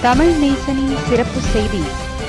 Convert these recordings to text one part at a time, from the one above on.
தமிழ் நேசனின் சிறப்பு செய்தி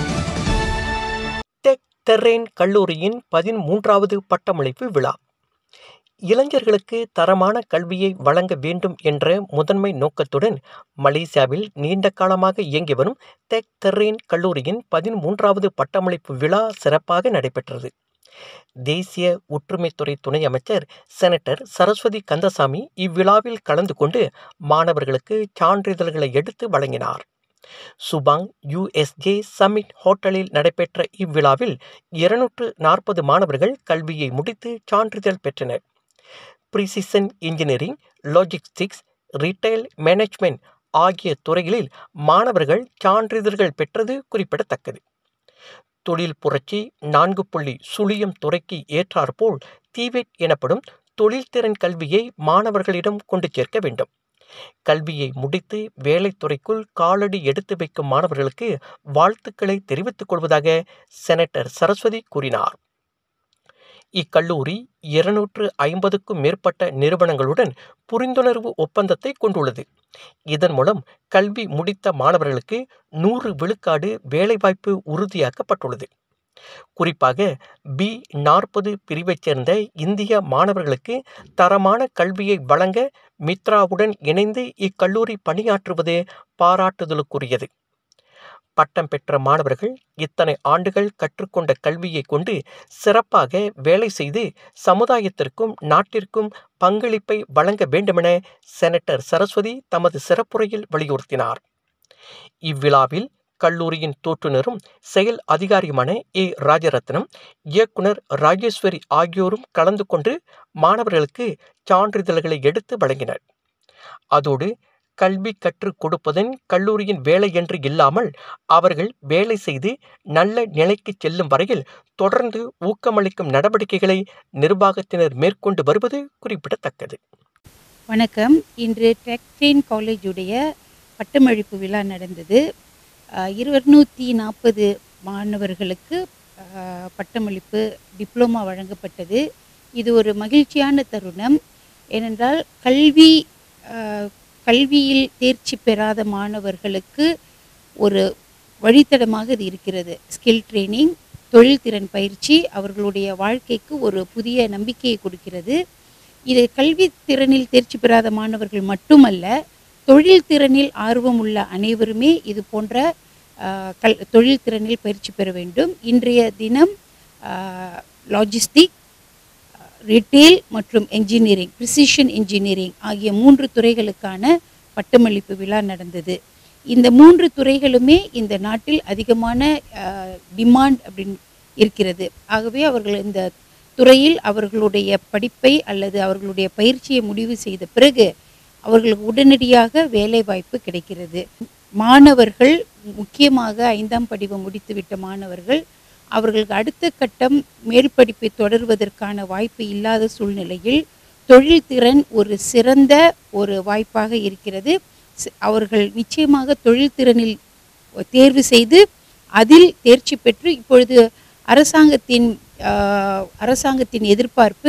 டெக் டெர்ரேன் கல்லூரியின் பதிமூன்றாவது பட்டமளிப்பு விழா இளைஞர்களுக்கு தரமான கல்வியை வழங்க வேண்டும் என்ற முதன்மை நோக்கத்துடன் மலேசியாவில் நீண்ட காலமாக இயங்கி வரும் டெக் டெர்ரேன் கல்லூரியின் பதிமூன்றாவது பட்டமளிப்பு விழா சிறப்பாக நடைபெற்றது தேசிய ஒற்றுமைத்துறை துணை அமைச்சர் செனட்டர் சரஸ்வதி கந்தசாமி இவ்விழாவில் கலந்து கொண்டு மாணவர்களுக்கு சான்றிதழ்களை எடுத்து வழங்கினார் சுபாங் யுஎஸ்ஜே சம்மிட் ஹோட்டலில் நடைபெற்ற இவ்விழாவில் இருநூற்று நாற்பது மாணவர்கள் கல்வியை முடித்து சான்றிதழ் பெற்றனர் precision engineering logistics retail management ஆகிய துறைகளில் மாணவர்கள் சான்றிதழ்கள் பெற்றது குறிப்பிடத்தக்கது தொழில் புரட்சி நான்கு புள்ளி சுழியம் துறைக்கு ஏற்றாற்போல் தீவெட் எனப்படும் தொழில்திறன் கல்வியை மாணவர்களிடம் கொண்டு சேர்க்க வேண்டும் கல்வியை முடித்து வேலைத்துறைக்குள் காலடி எடுத்து வைக்கும் மாணவர்களுக்கு வாழ்த்துக்களை தெரிவித்துக் கொள்வதாக செனட்டர் சரஸ்வதி கூறினார் இக்கல்லூரி இருநூற்று ஐம்பதுக்கும் மேற்பட்ட நிறுவனங்களுடன் புரிந்துணர்வு ஒப்பந்தத்தை கொண்டுள்ளது இதன் மூலம் கல்வி முடித்த மாணவர்களுக்கு நூறு விழுக்காடு வேலைவாய்ப்பு உறுதியாக்கப்பட்டுள்ளது குறிப்பாக பி நாற்பது பிரிவைச் சேர்ந்த இந்திய மாணவர்களுக்கு தரமான கல்வியை வழங்க மித்ராவுடன் இணைந்து இக்கல்லூரி பணியாற்றுவது பாராட்டுதலுக்குரியது பட்டம் பெற்ற மாணவர்கள் இத்தனை ஆண்டுகள் கற்றுக்கொண்ட கல்வியை கொண்டு சிறப்பாக வேலை செய்து சமுதாயத்திற்கும் நாட்டிற்கும் பங்களிப்பை வழங்க வேண்டுமென செனட்டர் சரஸ்வதி தமது சிறப்புரையில் வலியுறுத்தினார் இவ்விழாவில் கல்லூரியின் தோற்றுநரும் செயல் அதிகாரியுமான ஏ ராஜரத்னம் இயக்குனர் ராஜேஸ்வரி ஆகியோரும் கலந்து கொண்டு மாணவர்களுக்கு சான்றிதழ்களை எடுத்து வழங்கினர் அதோடு கல்வி கற்றுக் கொடுப்பதன் கல்லூரியின் வேலை என்று இல்லாமல் அவர்கள் வேலை செய்து நல்ல நிலைக்கு செல்லும் வரையில் தொடர்ந்து ஊக்கமளிக்கும் நடவடிக்கைகளை நிர்வாகத்தினர் மேற்கொண்டு வருவது குறிப்பிடத்தக்கது வணக்கம் இன்று டெக்ட்ரெயின் காலேஜுடைய பட்டமளிப்பு விழா நடந்தது இருநூற்றி நாற்பது மாணவர்களுக்கு அஹ், பட்டமளிப்பு டிப்ளமா வழங்கப்பட்டது இது ஒரு மகிழ்ச்சியான தருணம் ஏனென்றால் கல்வி அஹ், கல்வியில் தேர்ச்சி பெறாத மாணவர்களுக்கு ஒரு வழித்தடமாக இது இருக்கிறது ஸ்கில் ட்ரைனிங் தொழில்திறன் பயிற்சி அவர்களுடைய வாழ்க்கைக்கு ஒரு புதிய நம்பிக்கையை கொடுக்கிறது இது கல்வி திறனில் தேர்ச்சி பெறாத மாணவர்கள் மட்டுமல்ல தொழில் திறனில் ஆர்வம் உள்ள அனைவருமே இது போன்ற ஆஹ், கல் தொழில் திறனில் பயிற்சி பெற வேண்டும் இன்றைய தினம் லாஜிஸ்டிக் ரிட்டெயில் மற்றும் என்ஜினியரிங் ப்ரிசிஷன் இன்ஜினியரிங் ஆகிய மூன்று துறைகளுக்கான பட்டமளிப்பு விழா நடந்தது இந்த மூன்று துறைகளுமே இந்த நாட்டில் அதிகமான டிமாண்ட் அப்படின்னு இருக்கிறது ஆகவே அவர்கள் இந்த துறையில் அவர்களுடைய படிப்பை அல்லது அவர்களுடைய பயிற்சியை முடிவு செய்த பிறகு அவர்களுக்கு உடனடியாக வேலை வாய்ப்பு கிடைக்கிறது மாணவர்கள் முக்கியமாக ஐந்தாம் படிவம் முடித்துவிட்ட மாணவர்கள் அவர்களுக்கு அடுத்த கட்டம் மேல் படிப்பை தொடர்வதற்கான வாய்ப்பு இல்லாத சூழ்நிலையில் தொழில்திறன் ஒரு சிறந்த ஒரு வாய்ப்பாக இருக்கிறது சி- அவர்கள் நிச்சயமாக தொழில்திறனில் தேர்வு செய்து அதில் தேர்ச்சி பெற்று இப்பொழுது அரசாங்கத்தின் ஆஹ், அரசாங்கத்தின் எதிர்பார்ப்பு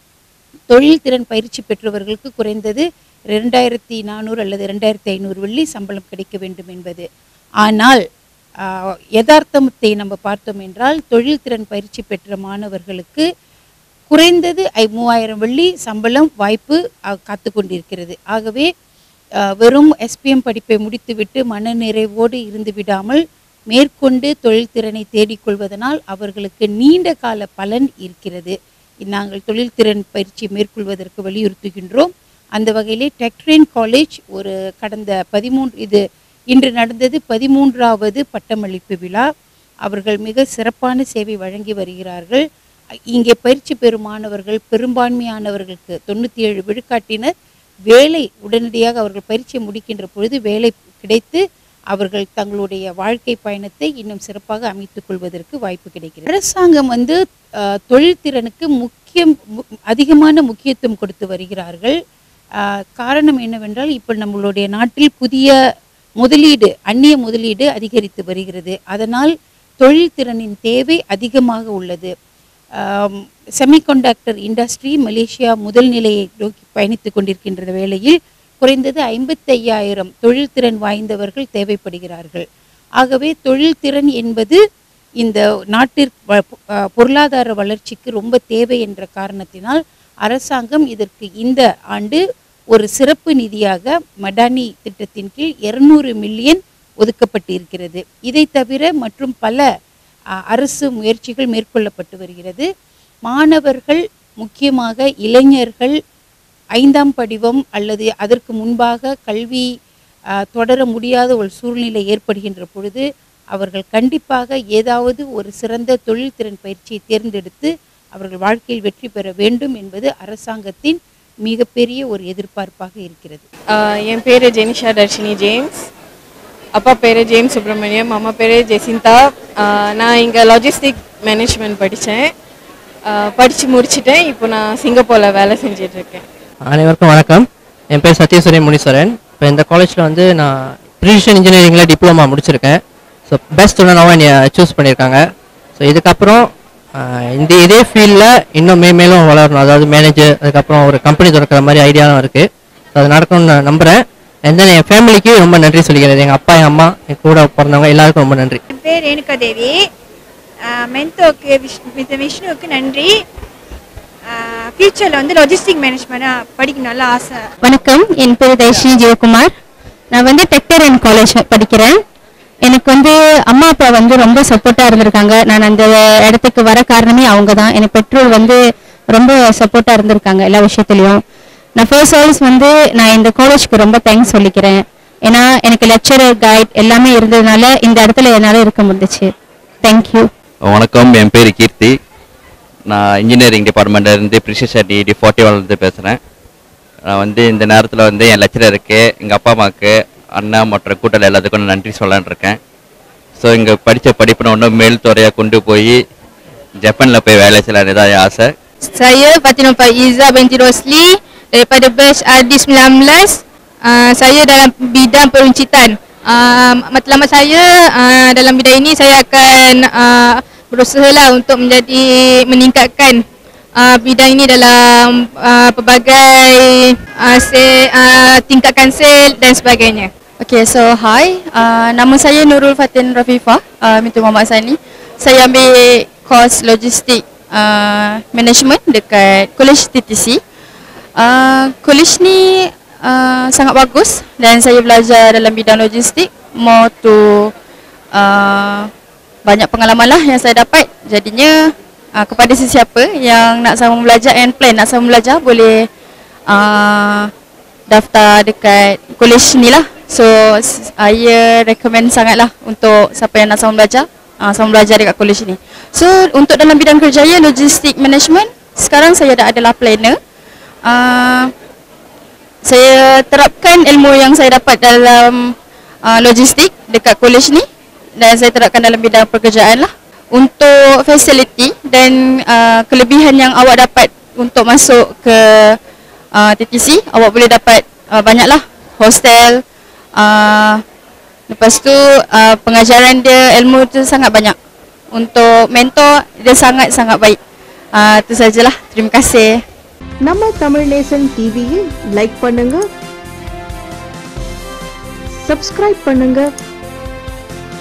தொழில்திறன் பயிற்சி பெற்றவர்களுக்கு குறைந்தது ரெண்டாயிரத்தி நானூறு அல்லது ரெண்டாயிரத்தி ஐநூறு வெள்ளி சம்பளம் கிடைக்க வேண்டும் என்பது ஆனால் ஆஹ், யதார்த்தத்தை நம்ம பார்த்தோம் என்றால் தொழில்திறன் பயிற்சி பெற்ற மாணவர்களுக்கு குறைந்தது ஐ மூவாயிரம் வெள்ளி சம்பளம் வாய்ப்பு ஆஹ், காத்து கொண்டிருக்கிறது ஆகவே ஆஹ், வெறும் எஸ்பிஎம் படிப்பை முடித்துவிட்டு மனநிறைவோடு இருந்து விடாமல் மேற்கொண்டு தொழில்திறனை தேடிக்கொள்வதனால் அவர்களுக்கு நீண்ட கால பலன் இருக்கிறது நாங்கள் தொழில்திறன் பயிற்சி மேற்கொள்வதற்கு வலியுறுத்துகின்றோம் அந்த வகையிலே டெக்ட்ரெயின் காலேஜ் ஒரு கடந்த பதிமூன்று இது இன்று நடந்தது பதிமூன்றாவது பட்டமளிப்பு விழா அவர்கள் மிக சிறப்பான சேவை வழங்கி வருகிறார்கள் இங்கே பயிற்சி பெறும் மாணவர்கள் பெரும்பான்மையானவர்களுக்கு தொண்ணூற்றி ஏழு விழுக்காட்டினர் வேலை உடனடியாக அவர்கள் பயிற்சியை முடிக்கின்ற பொழுது வேலை கிடைத்து அவர்கள் தங்களுடைய வாழ்க்கை பயணத்தை இன்னும் சிறப்பாக அமைத்துக் கொள்வதற்கு வாய்ப்பு கிடைக்கிறது அரசாங்கம் வந்து அஹ், தொழில்திறனுக்கு முக்கியம் மு- அதிகமான முக்கியத்துவம் கொடுத்து வருகிறார்கள் அஹ், காரணம் என்னவென்றால் இப்போ நம்மளுடைய நாட்டில் புதிய முதலீடு அந்நிய முதலீடு அதிகரித்து வருகிறது அதனால் தொழில்திறனின் தேவை அதிகமாக உள்ளது செமிகண்டக்டர் இண்டஸ்ட்ரி மலேசியா முதல் நிலையை நோக்கி பயணித்து கொண்டிருக்கின்ற வேளையில் குறைந்தது ஐம்பத்தையாயிரம் தொழில்திறன் வாய்ந்தவர்கள் தேவைப்படுகிறார்கள் ஆகவே தொழில்திறன் என்பது இந்த நாட்டிற்கு வ- அஹ் பொருளாதார வளர்ச்சிக்கு ரொம்ப தேவை என்ற காரணத்தினால் அரசாங்கம் இதற்கு இந்த ஆண்டு ஒரு சிறப்பு நிதியாக மடானி திட்டத்தின் கீழ் இருநூறு மில்லியன் ஒதுக்கப்பட்டிருக்கிறது இதை தவிர மற்றும் பல அஹ், அரசு முயற்சிகள் மேற்கொள்ளப்பட்டு வருகிறது மாணவர்கள் முக்கியமாக இளைஞர்கள் ஐந்தாம் படிவம் அல்லது அதற்கு முன்பாக கல்வி அஹ், தொடர முடியாத ஒரு சூழ்நிலை ஏற்படுகின்ற பொழுது அவர்கள் கண்டிப்பாக ஏதாவது ஒரு சிறந்த தொழில்திறன் பயிற்சியை தேர்ந்தெடுத்து அவர்கள் வாழ்க்கையில் வெற்றி பெற வேண்டும் என்பது அரசாங்கத்தின் மிகப்பெரிய ஒரு எதிர்பார்ப்பாக இருக்கிறது ஆஹ் என் பேர் ஜெனிஷா தர்ஷினி ஜேம்ஸ் அப்பா பேர் ஜேம்ஸ் சுப்ரமணியம் அம்மா பேர் ஜெசிந்தா ஆஹ் நான் இங்கே லாஜிஸ்டிக் மேனேஜ்மெண்ட் படித்தேன் படித்து முடிச்சிட்டேன் இப்போ நான் சிங்கப்பூரில் வேலை செஞ்சுட்டு இருக்கேன் அனைவருக்கும் வணக்கம் என் பேர் சத்யசூரியன் முனீஸ்வரன் இப்போ இந்த காலேஜில் வந்து நான் ப்ரிசிஷன் இன்ஜினியரிங்கில் டிப்ளமா முடிச்சிருக்கேன் ஸோ பெஸ்ட் ஸ்டூடெண்டாகவும் என்னை சூஸ் பண்ணியிருக்காங்க ஸோ இதுக்கப்புறம் ஆஹ், இந்த இதே ஃபீல்டில் இன்னும் மே மேலும் வளரணும் அதாவது மேனேஜர் அதுக்கப்புறம் ஒரு கம்பெனி திறக்கிற மாதிரி ஐடியாவும் இருக்குது ஸோ அது நடக்கும்னு நான் நம்புகிறேன் அண்ட் தென் என் ஃபேமிலிக்கு ரொம்ப நன்றி சொல்லிக்கிறேன் எங்கள் அப்பா எங்கள் அம்மா என் கூட பிறந்தவங்க எல்லாருக்கும் ரொம்ப நன்றி என் பேர் ரேணுகா தேவி மென்தோக்கு விஷ் மிஸ்டர் விஷ்ணுவுக்கு நன்றி ஃப்யூச்சரில் வந்து லாஜிஸ்டிக் மேனேஜ்மெண்ட்டாக படிக்கணும் நல்ல ஆசை வணக்கம் என் பேர் தர்ஷினி ஜெயக்குமார் நான் வந்து டெக்டரன் காலேஜ் படிக்கிறேன் எனக்கு வந்து அம்மா அப்பா வந்து ரொம்ப சப்போர்ட்டாக இருந்திருக்காங்க நான் அந்த இடத்துக்கு வர காரணமே அவங்க தான் எனக்கு பெற்றோர் வந்து ரொம்ப சப்போர்ட்டாக இருந்திருக்காங்க எல்லா விஷயத்துலையும் நான் ஃபர்ஸ்ட் ஆல்ஸ் வந்து நான் இந்த காலேஜ்க்கு ரொம்ப தேங்க்ஸ் சொல்லிக்கிறேன் ஏன்னா எனக்கு லெக்சரர் கைட் எல்லாமே இருந்ததுனால இந்த இடத்துல என்னால் இருக்க முடிஞ்சுச்சு தேங்க்யூ வணக்கம் என் பேர் கீர்த்தி நான் இன்ஜினியரிங் டிபார்ட்மெண்ட்ல இருந்து ப்ரிசிஷன் டிடி ஃபார்ட்டி இருந்து பேசுகிறேன் நான் வந்து இந்த நேரத்தில் வந்து என் லெக்சரருக்கு எங்கள் அப்பா அம்மாவுக்கு அண்ணன் மற்ற கூட்டல் எல்லாத்துக்கும் நான் நன்றி சொல்லலான்னு இருக்கேன் ஸோ இங்கே படித்த படிப்பு நான் இன்னும் மேல் துறையாக கொண்டு போய் ஜப்பானில் போய் வேலை செய்யலான்னு தான் என் ஆசை Saya Fatima Faiza binti Rosli daripada batch RD19. Uh, saya dalam bidang peruncitan. Uh, matlamat saya uh, dalam bidang ini saya akan uh, berusahalah untuk menjadi meningkatkan uh, bidang ini dalam uh, pelbagai uh, sale, uh, tingkatkan sale dan sebagainya. Okay, so hi. Uh, nama saya Nurul Fatin Rafifa uh, binti Muhammad Sani. Saya ambil course logistik uh, management dekat College TTC. Uh, college ni uh, sangat bagus dan saya belajar dalam bidang logistik more to uh, banyak pengalaman lah yang saya dapat. Jadinya uh, kepada sesiapa yang nak sama belajar and plan nak sama belajar boleh uh, daftar dekat college ni lah. So saya recommend sangat lah untuk siapa yang nak sama belajar, uh, sama belajar dekat college ni. So untuk dalam bidang kerjaya logistik management, sekarang saya dah adalah planner. Uh, saya terapkan ilmu yang saya dapat dalam uh, logistik dekat college ni dan saya terapkan dalam bidang pekerjaan lah. Untuk facility dan uh, kelebihan yang awak dapat untuk masuk ke uh, TTC, awak boleh dapat uh, banyaklah hostel. Uh, lepas tu uh, pengajaran dia ilmu tu sangat banyak. Untuk mentor dia sangat-sangat baik. Uh, itu sajalah. Terima kasih. நம்ம தமிழ் நேசன் டிவியை like பண்ணுங்க subscribe பண்ணுங்க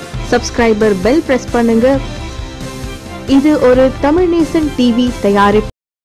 subscriber bell press பண்ணுங்க இது ஒரு தமிழ் நேசன் TV தயாரிப்பு